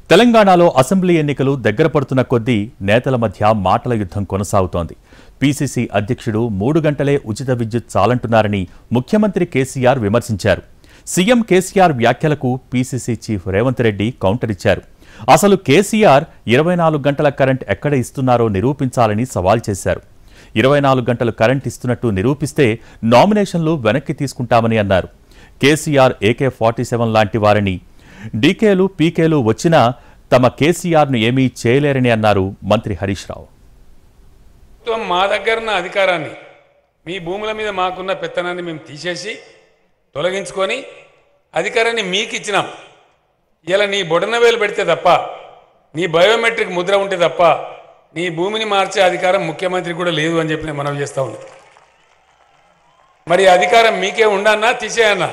తెలంగాణలో అసెంబ్లీ ఎన్నికలు దగ్గర పడుతున్న కొద్దీ నేతల మధ్య మాటల యుద్ధం కొనసాగుతోంది పీసీసీ అధ్యక్షుడు మూడు గంటలే ఉచిత విద్యుత్ చాలంటున్నారని ముఖ్యమంత్రి కేసీఆర్ విమర్శించారు సీఎం కేసీఆర్ వ్యాఖ్యలకు PCC chief Revanth Reddy counter ఇచ్చారు అసలు కేసీఆర్ ఇరవై నాలుగు గంటల కరెంట్ ఎక్కడ ఇస్తున్నారో నిరూపించాలని సవాల్ చేశారు ఇరవై నాలుగు గంటలు కరెంట్ ఇస్తున్నట్టు నిరూపిస్తే నామినేషన్లు వెనక్కి తీసుకుంటామని అన్నారు కేసీఆర్ ఏకే ఫార్టీ సెవెన్ లాంటి వారిని డీకేలు పీకేలు వచ్చినా తమ కేసీఆర్ను ఏమీ చేయలేరని అన్నారు మంత్రి హరీష్ రావు ప్రభుత్వం మా దగ్గర ఉన్న అధికారాన్ని మీ భూముల మీద మాకున్న పెత్తనాన్ని మేము తీసేసి తొలగించుకొని అధికారాన్ని మీకు ఇచ్చినాం ఇలా నీ బొడన వేలు పెడితే తప్ప నీ బయోమెట్రిక్ ముద్ర ఉంటే తప్ప నీ భూమిని మార్చే అధికారం ముఖ్యమంత్రికి కూడా లేదు అని చెప్పి నేను మనవి చేస్తా ఉన్నా మరి ఈ అధికారం మీకే ఉండన్నా తీసేయన్నా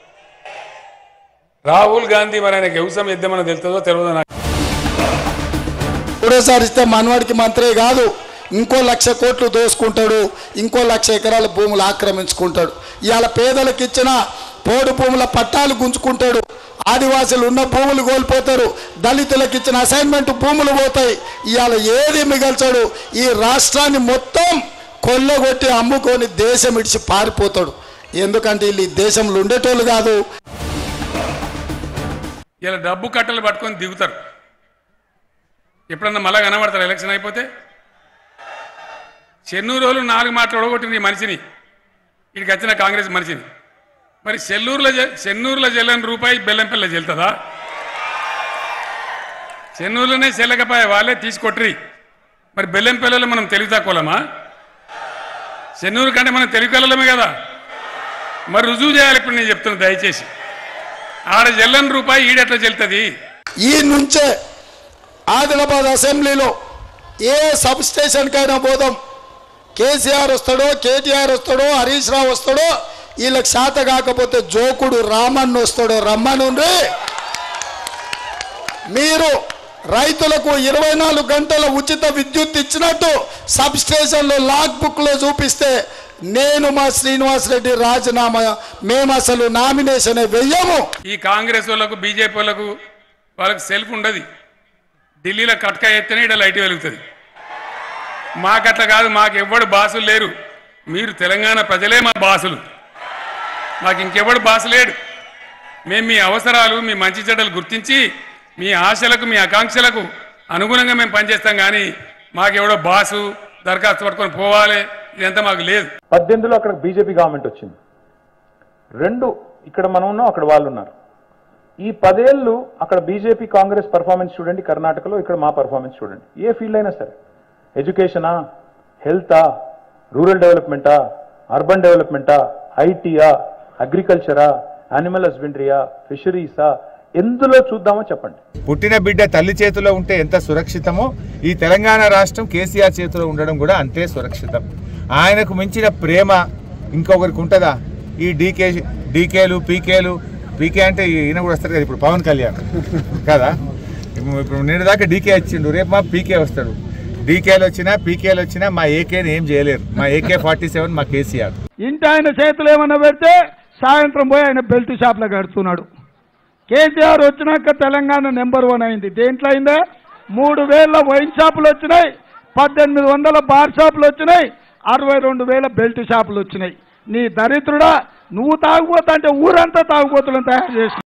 రాహుల్ గాంధీ మరి ఆయనకు వ్యవసాయం ఇద్దామని తెలుస్తుందో తెలియదో నాకు మూడోసారి ఇస్తే మనవాడికి మంత్రే కాదు ఇంకో లక్ష కోట్లు దోసుకుంటాడు ఇంకో లక్ష ఎకరాల భూములు ఆక్రమించుకుంటాడు ఇవాళ పేదలకు ఇచ్చిన పోడు భూముల పట్టాలు గుంజుకుంటాడు ఆదివాసులు ఉన్న భూములు కోల్పోతారు దళితులకు ఇచ్చిన అసైన్మెంట్ భూములు పోతాయి ఇవాళ ఏది మిగల్చాడు ఈ రాష్ట్రాన్ని మొత్తం కొల్లగొట్టి అమ్ముకొని దేశం ఇడిచి పారిపోతాడు ఎందుకంటే వీళ్ళు ఈ దేశంలో ఉండేటోళ్ళు కాదు ఇలా డబ్బు కట్టలు పట్టుకొని దిగుతారు ఎప్పుడన్నా మళ్ళా కనబడతారు ఎలక్షన్ అయిపోతే చెన్నూరు రోజులు నాలుగు మాటలు ఒడగొట్టింది ఈ మనిషిని ఇక్కడికి వచ్చిన కాంగ్రెస్ మనిషిని మరి చెల్లూరులో జ- చెన్నూరులో చెల్లని రూపాయి బెల్లంపల్లి చెల్తుందా చెన్నూరులోనే చెల్లకపోయే వాళ్ళే తీసుకొట్రి మరి బెల్లంపల్లిలో మనం తెలివి తక్కువలమా చెన్నూరు కంటే మనం తెలివికలమే కదా మరి రుజువు చేయాలి ఇప్పుడు నేను చెప్తున్నా దయచేసి ఆడ చెల్లని రూపాయి ఈడెట్లా చెల్తుంది ఈ నుంచే ఆదిలాబాద్ అసెంబ్లీలో ఏ సబ్ స్టేషన్కైనా పోదాం కేసీఆర్ వస్తాడో కేటీఆర్ వస్తాడో హరీష్ రావు వస్తాడో వీళ్ళకి శాత కాకపోతే జోకుడు రామన్ వస్తాడో రమ్మనుండ్రి మీరు రైతులకు ఇరవై నాలుగు గంటల ఉచిత విద్యుత్ ఇచ్చినట్టు సబ్ స్టేషన్లో లాగ్ బుక్లో చూపిస్తే నేను మా శ్రీనివాస్ రెడ్డి రాజీనామా మేము అసలు నామినేషన్ వెయ్యము ఈ కాంగ్రెస్ వాళ్ళకు బీజేపీ వాళ్ళకు వాళ్ళకి సెల్ఫ్ ఉండదు ఢిల్లీలో కట్క ఎత్తనే ఇక్కడ లైట్ వెలుగుతుంది మాకట్లా కాదు మాకు ఎవ్వడు బాసులు లేరు మీరు తెలంగాణ ప్రజలే మా బాసులు మాకు ఇంకెవ్వడు బాసు లేడు మేము మీ అవసరాలు మీ మంచి చెడ్డలు గుర్తించి మీ ఆశలకు మీ ఆకాంక్షలకు అనుగుణంగా మేము పనిచేస్తాం కానీ మాకెవడో బాసు దరఖాస్తు పట్టుకొని పోవాలి ఇదంతా మాకు లేదు పద్దెనిమిదిలో అక్కడ బీజేపీ గవర్నమెంట్ వచ్చింది రెండు ఇక్కడ మనం ఉన్నాం అక్కడ వాళ్ళు ఉన్నారు ఈ పదేళ్ళు అక్కడ బీజేపీ కాంగ్రెస్ పర్ఫార్మెన్స్ చూడండి కర్ణాటకలో ఇక్కడ మా పర్ఫార్మెన్స్ చూడండి ఏ ఫీల్డ్ అయినా సరే ఎడ్యుకేషనా హెల్తా రూరల్ డెవలప్మెంటా అర్బన్ డెవలప్మెంటా ఐటీయా అగ్రికల్చరా యానిమల్ హస్బెండరీయా ఫిషరీసా ఎందులో చూద్దామో చెప్పండి పుట్టిన బిడ్డ తల్లి చేతిలో ఉంటే ఎంత సురక్షితమో ఈ తెలంగాణ రాష్ట్రం కేసీఆర్ చేతిలో ఉండడం కూడా అంతే సురక్షితం ఆయనకు మించిన ప్రేమ ఇంకొకరికి ఉంటుందా ఈ డీకే డీకేలు పీకేలు పీకే అంటే ఈయన కూడా వస్తారు కదా ఇప్పుడు పవన్ కళ్యాణ్ కదా ఇప్పుడు ఇప్పుడు నేను దాకా డీకే వచ్చిండు రేపు మా పీకే వస్తాడు డీకేలు వచ్చినా పీకేలు వచ్చినా మా ఏకేని ఏం చేయలేరు మా ఏకే ఫార్టీ సెవెన్ మా కేసీఆర్ ఇంటి ఆయన చేతులు ఏమన్నా పెడితే సాయంత్రం పోయి ఆయన బెల్ట్ షాప్లో కడుతున్నాడు కేసీఆర్ వచ్చినాక తెలంగాణ నెంబర్ వన్ అయింది దేంట్లో అయిందే మూడు వేల వైన్ షాపులు వచ్చినాయి పద్దెనిమిది వందల బార్ షాపులు వచ్చినాయి అరవై రెండు వేల బెల్ట్ షాపులు వచ్చినాయి నీ దరిద్రుడా నువ్వు తాగుపోతా అంటే ఊరంతా తాగుబోతులను తయారు చేసి